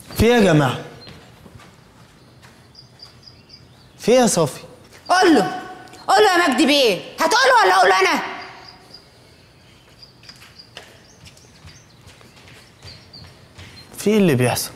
في ايه يا جماعه في ايه يا صافي قول له قول له يا مجدي بيه هتقول له ولا اقول له انا في ايه اللي بيحصل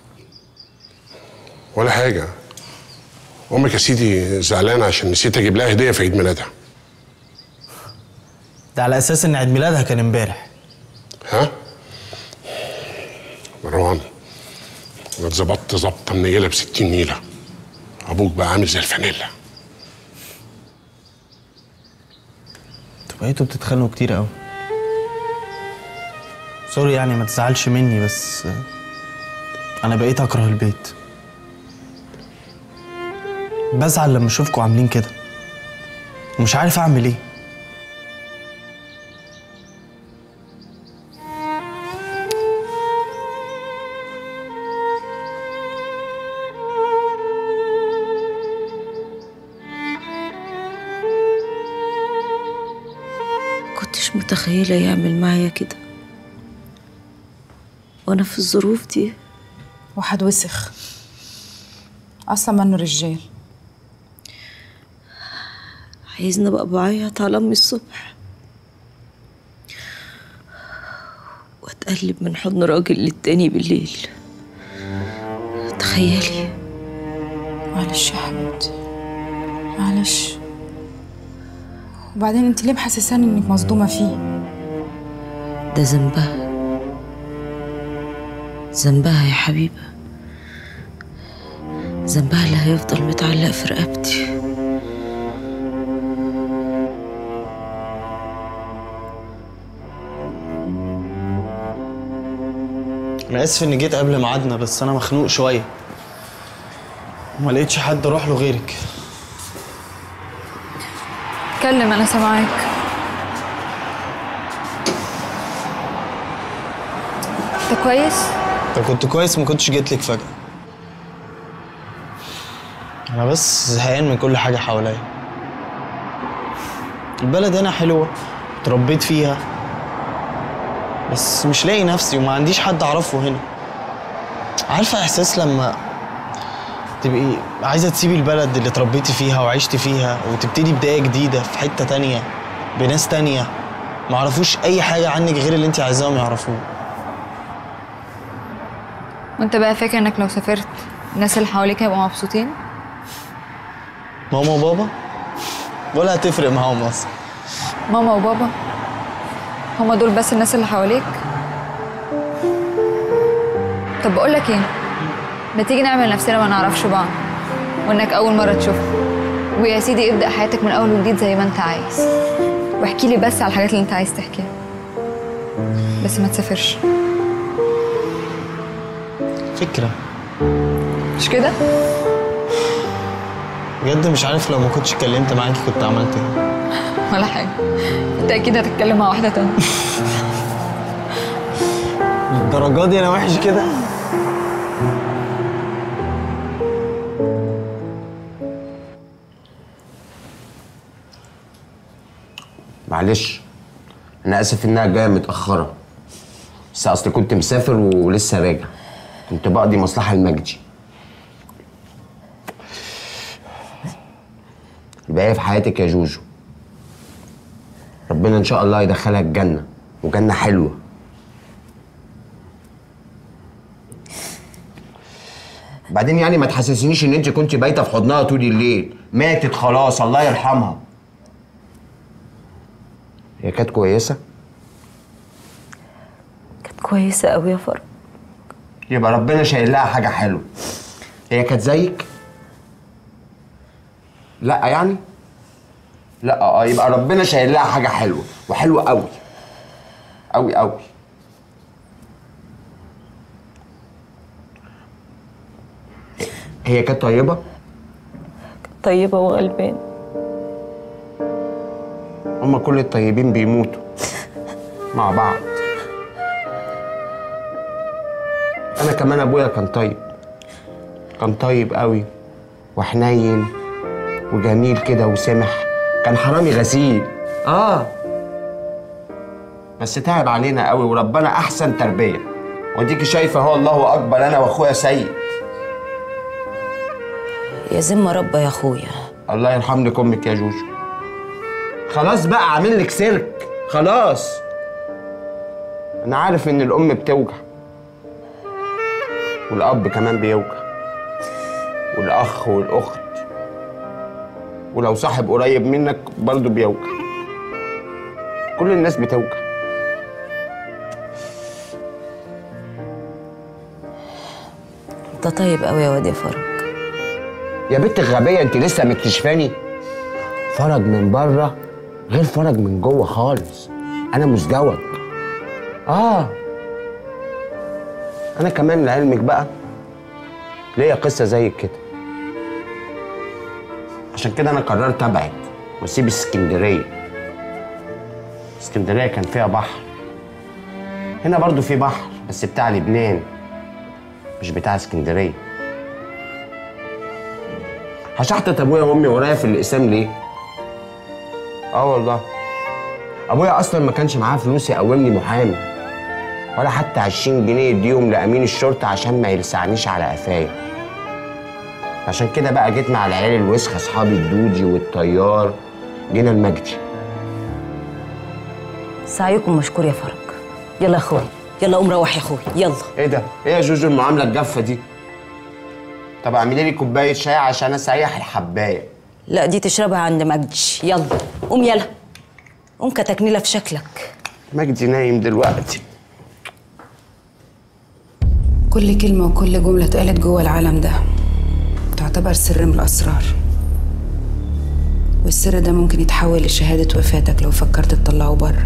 ولا حاجة أمك يا سيدي زعلانة عشان نسيت أجيب لها هدية في عيد ميلادها ده على اساس ان عيد ميلادها كان امبارح ها؟ مروان أنا اتظبطت ظبطة منيلة ب 60 نيلة أبوك بقى عامل زي الفانيلا انتوا بقيتوا بتتخانقوا كتير قوي سوري يعني ما تزعلش مني بس انا بقيت اكره البيت بزعل لما اشوفكم عاملين كده ومش عارف اعمل ايه كنتش متخيلة يعمل معايا كده وانا في الظروف دي واحد وسخ اصلا منه رجال عايزني ابقى بعيط على امي الصبح واتقلب من حضن راجل للتاني بالليل تخيلي معلش يا حبيبتي معلش وبعدين انت ليه محسساني انك مصدومه فيه ده ذنبها ذنبها يا حبيبة ذنبها اللي هيفضل متعلق في رقبتي انا اسف اني جيت قبل ميعادنا بس انا مخنوق شويه وما لقيتش حد اروح له غيرك اتكلم انا سامعاك انت كويس لو كنت كويس ما كنتش جيت لك فجاه انا بس زهقان من كل حاجه حواليا البلد هنا حلوه اتربيت فيها بس مش لاقي نفسي وما عنديش حد اعرفه هنا عارفه احساس لما تبقي عايزه تسيبي البلد اللي اتربيتي فيها وعشتي فيها وتبتدي بدايه جديده في حته تانية بناس تانية ما يعرفوش اي حاجه عنك غير اللي انت عايزاهم يعرفوه وانت بقى فاكر انك لو سافرت الناس اللي حواليك هيبقوا مبسوطين ماما وبابا ولا هتفرق معاهم اصلا ماما وبابا هما دول بس الناس اللي حواليك طب بقول لك ايه ما تيجي نعمل نفسنا ما نعرفش بعض وانك اول مره تشوفها ويا سيدي ابدا حياتك من اول وجديد زي ما انت عايز واحكي لي بس على الحاجات اللي انت عايز تحكيها بس ما تسافرش فكره مش كده بجد مش عارف لو ما كنتش اتكلمت معاكي كنت عملت ايه ولا حاجه انت اكيد هتتكلم مع واحده تانية الدرجات دي انا وحش كده معلش انا اسف انها جايه متاخره بس اصل كنت مسافر ولسه راجع كنت بقضي مصلحه المجدي الباقي في حياتك يا جوجو ربنا ان شاء الله يدخلها الجنه وجنه حلوه بعدين يعني ما تحسسنيش ان انت كنت بايته في حضنها طول الليل ماتت خلاص الله يرحمها هي كانت كويسه كانت كويسة قوي يا فرج يبقى ربنا شايل لها حاجه حلوه هي كانت زيك لا يعني لا اه يبقى ربنا شايل لها حاجه حلوه وحلوه قوي قوي قوي هي كانت طيبه طيبة وغلبان هما كل الطيبين بيموتوا مع بعض انا كمان ابويا كان طيب كان طيب قوي وحنين وجميل كده وسمح كان حرامي غسيل اه بس تعب علينا قوي وربنا احسن تربيه وديكي شايفه هو الله اكبر انا واخويا سيد يا ذمة ربة يا اخويا الله يرحم لك امك يا جوجو خلاص بقى عامل لك سيرك خلاص انا عارف ان الام بتوجع والاب كمان بيوجع والاخ والاخت ولو صاحب قريب منك برضه بيوجع كل الناس بتوجع انت طيب قوي يا واد يا فرج يا بنت الغبية انت لسه مكتشفاني فرج من بره غير فرج من جوه خالص انا مزدوج اه انا كمان لعلمك بقى ليا قصة زي كده عشان كده انا قررت ابعد واسيب اسكندرية اسكندرية كان فيها بحر هنا برضو في بحر بس بتاع لبنان مش بتاع اسكندريه هشحتت ابويا وامي ورايا في الاقسام ليه؟ اه والله ابويا اصلا ما كانش معاه فلوس يقومني محامي ولا حتى 20 جنيه يديهم لامين الشرطه عشان ما يلسعنيش على قفايا عشان كده بقى جيت مع العيال الوسخه اصحابي الدودي والطيار جينا المجدي سعيكم مشكور يا فرج يلا يا اخوي يلا قوم روح يا اخوي يلا ايه ده؟ ايه يا جوجو المعامله الجافه دي؟ طب اعملي لي كوبايه شاي عشان اسيح الحبايه لا دي تشربها عند مجدي يلا قوم يلا قوم كتكنيلة في شكلك مجدي نايم دلوقتي كل كلمة وكل جملة اتقالت جوه العالم ده تعتبر سر من الأسرار والسر ده ممكن يتحول لشهادة وفاتك لو فكرت تطلعه بره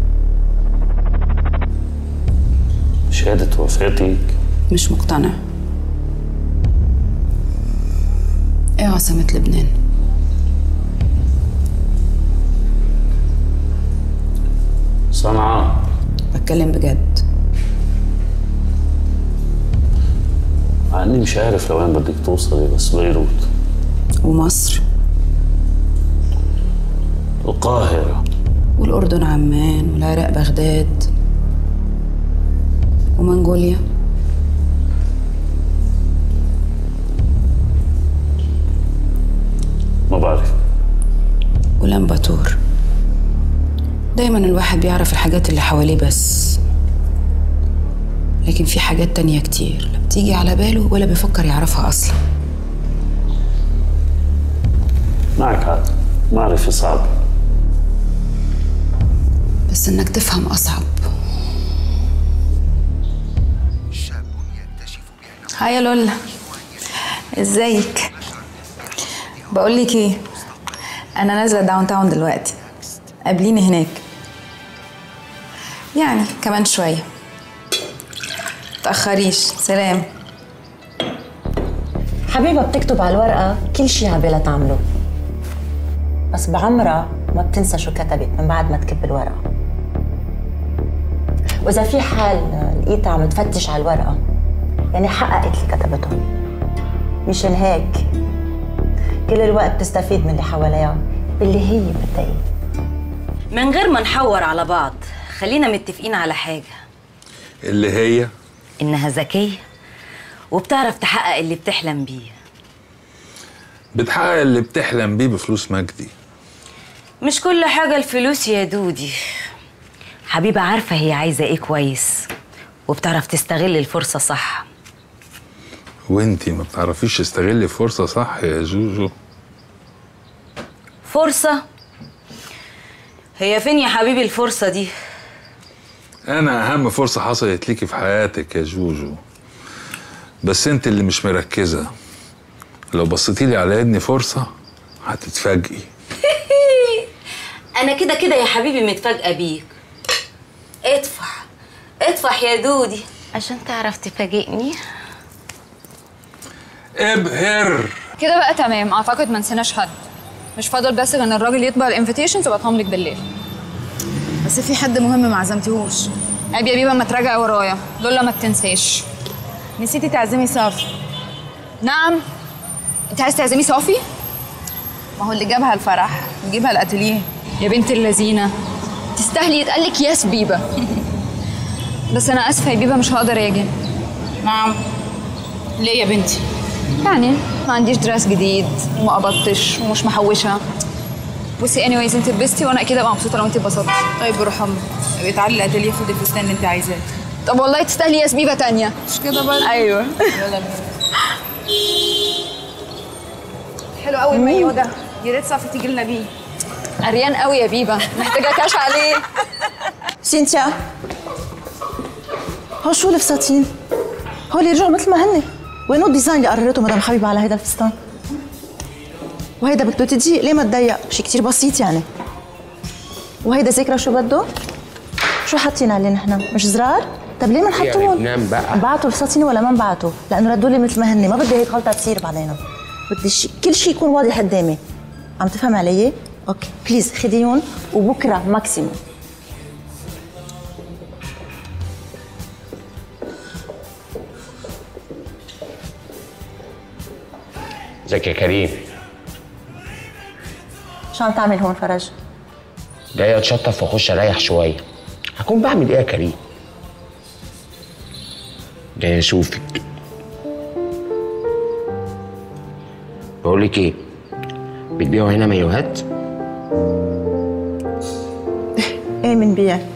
شهادة وفاتك مش مقتنع ايه عاصمة لبنان؟ صنعاء بتكلم بجد مع اني مش عارف لو انا بدك توصلي بس بيروت ومصر القاهرة والأردن عمان والعراق بغداد ومنغوليا ما بعرف ولامباتور دايما الواحد بيعرف الحاجات اللي حواليه بس لكن في حاجات تانية كتير لا بتيجي على باله ولا بيفكر يعرفها أصلا معك حق معرفة صعبة بس إنك تفهم أصعب هاي يا لولا ازيك بقول لك ايه انا نازله داون تاون دلوقتي قابليني هناك يعني كمان شويه تأخريش سلام حبيبة بتكتب على الورقة كل شي عبالها تعمله بس بعمرها ما بتنسى شو كتبت من بعد ما تكب الورقة وإذا في حال لقيتها عم تفتش على الورقة يعني حققت اللي كتبته مشان هيك كل الوقت تستفيد من اللي حواليها باللي هي بدها اياه من غير ما نحور على بعض خلينا متفقين على حاجة اللي هي إنها ذكية وبتعرف تحقق اللي بتحلم بيه بتحقق اللي بتحلم بيه بفلوس مجدي مش كل حاجة الفلوس يا دودي حبيبة عارفة هي عايزة ايه كويس وبتعرف تستغل الفرصة صح وانتي ما بتعرفيش تستغلي فرصة صح يا جوجو فرصة هي فين يا حبيبي الفرصة دي انا اهم فرصة حصلت ليكي في حياتك يا جوجو بس انت اللي مش مركزة لو بصيتي لي على اني فرصة هتتفاجئي انا كده كده يا حبيبي متفاجئة بيك اطفح اطفح يا دودي عشان تعرف تفاجئني ابهر كده بقى تمام اعتقد ما نسيناش حد مش فاضل بس غير ان الراجل يطبع الانفيتيشنز وابعتهم لك بالليل بس في حد مهم ما عزمتهوش عيب يا بيبا ما تراجع ورايا لولا ما بتنساش نسيتي تعزمي صافي نعم انت عايز تعزمي صافي ما هو اللي جابها الفرح نجيبها الاتelier. يا بنت اللذينه تستاهلي يتقال لك ياس بيبا بس انا اسفه يا بيبا مش هقدر اجي نعم ليه يا بنتي يعني ما عنديش دراس جديد وما قبضتش ومش محوشه بصي anyways انت اتبسطي وانا اكيد ابقى مبسوطه لو انت اتبسطتي طيب روح امك ابقي تعالي الاتيليه خدي الفستان اللي انت عايزاه طب والله تستاهلي يا سبيبه تانية مش كده برضه ايوه يلا بينا حلو قوي المايو ده يا ريت صافي تيجي لنا بيه عريان قوي يا بيبا محتاجه كاش عليه سينتيا هو شو الفساتين؟ هو اللي رجعوا مثل ما هن وينو الديزاين اللي قررته مدام حبيبه على هيدا الفستان؟ وهيدا بده تضيق ليه ما تضيق؟ شي كتير بسيط يعني وهيدا ذاكرة شو بده؟ شو حاطين عليه نحن؟ مش زرار؟ طب ليه ما يا نحطوهم؟ لبنان بقى. بعتوا الفساتين ولا ما انبعتوا؟ لأنه ردوا لي مثل ما هن ما بدي هيك غلطة تصير بعدين بدي شي كل شيء يكون واضح قدامي عم تفهم علي؟ اوكي بليز خديهم وبكره ماكسيموم ازيك يا كريم شو عم تعمل هون فرج؟ جاي اتشطف واخش اريح شويه هكون بعمل ايه يا كريم جاي اشوفك بقول لك ايه بتبيعوا هنا مايوهات ايه من بيع